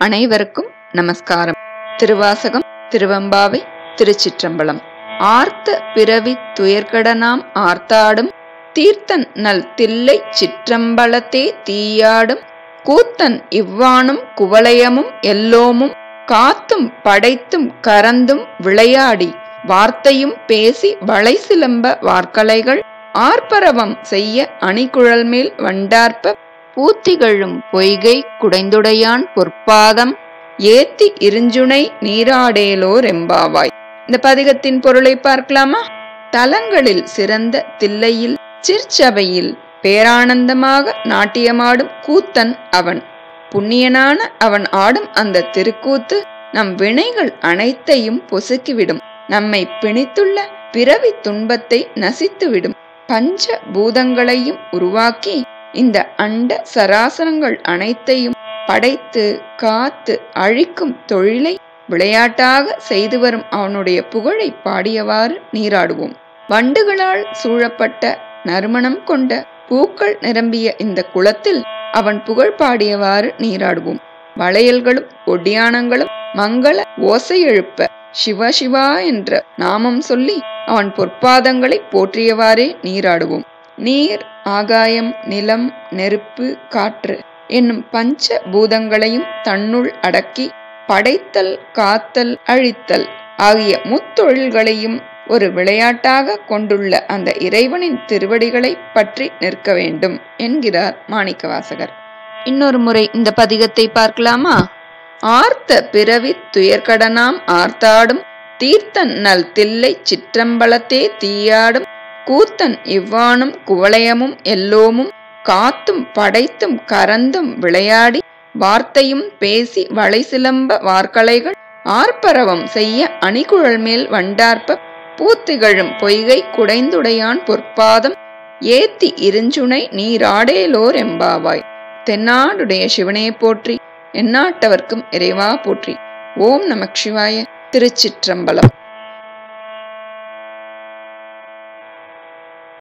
அனைவருக்கும் நமஸ்காரம் திருவாசகம் திருவம்பாவை திருச்சிற்றம்பலம் ஆர்த்த பிறவி துயர்கடனாம் ஆர்த்தாடும் தீர்த்தன் நல் தில்லை சிற்றம்பலத்தே தீயாடும் கூத்தன் இவ்வாணும் குவலயமும் எல்லோமும் காத்தும் படைத்தும் கரந்தும் விளையாடி வார்த்தையும் பேசி வளை சிலம்ப வார்க்கலைகள் ஆர்ப்பரவம் செய்ய அணிகுழல் மேல் வண்டார்ப்ப பூத்திகழும் பொய்கை குடைந்துடையான் பொற்பாதம் ஏத்தி இருஞ்சுனை நீராடேலோர் எம்பாவாய் இந்த பதிகத்தின் பொருளை பார்க்கலாமா தலங்களில் சிறந்த தில்லையில் சிற்சபையில் பேரானந்தமாக நாட்டியமாடும் கூத்தன் அவன் புண்ணியனான அவன் ஆடும் அந்த திருக்கூத்து நம் வினைகள் அனைத்தையும் பொசுக்கிவிடும் நம்மை பிணித்துள்ள பிறவி துன்பத்தை நசித்துவிடும் பஞ்ச பூதங்களையும் உருவாக்கி இந்த அண்ட சராசரங்கள் அனைத்தையும் படைத்து காத்து அழிக்கும் தொழிலை விளையாட்டாக செய்து வரும் அவனுடைய புகழை பாடியவாறு நீராடுவோம் வண்டுகளால் சூழப்பட்ட நறுமணம் கொண்ட பூக்கள் நிரம்பிய இந்த குளத்தில் அவன் புகழ் பாடியவாறு நீராடுவோம் வளையல்களும் ஒடியானங்களும் மங்கள ஓசை எழுப்ப சிவ சிவா என்ற நாமம் சொல்லி அவன் பொற்பாதங்களை போற்றியவாறே நீராடுவோம் நீர் ஆகாயம் நிலம் நெருப்பு காற்று என்னும் பஞ்ச பூதங்களையும் தன்னுள் அடக்கி படைத்தல் காத்தல் அழித்தல் ஆகிய முத்தொழில்களையும் ஒரு விளையாட்டாக கொண்டுள்ள அந்த இறைவனின் திருவடிகளை பற்றி நிற்க வேண்டும் என்கிறார் மாணிக்கவாசகர் இன்னொரு முறை இந்த பதிகத்தை பார்க்கலாமா ஆர்த்த பிறவி துயர்கடனாம் ஆர்த்தாடும் தீர்த்தன் நல் தில்லை சிற்றம்பலத்தே தீயாடும் கூத்தன் இவ்வாணும் குவளையமும் எல்லோமும் காத்தும் படைத்தும் கரந்தும் விளையாடி வார்த்தையும் பேசி வளை சிலம்ப வார்க்கலைகள் ஆர்ப்பரவம் செய்ய அணிகுழல் மேல் வண்டார்ப்ப பூத்திகழும் பொய்கை குடைந்துடையான் பொற்பாதம் ஏத்தி இருஞ்சுனை நீராடேலோர் எம்பாவாய் தென்னாடுடைய சிவனே போற்றி எந்நாட்டவர்க்கும் இறைவா போற்றி ஓம் நமக் சிவாய திருச்சிற்றம்பலம்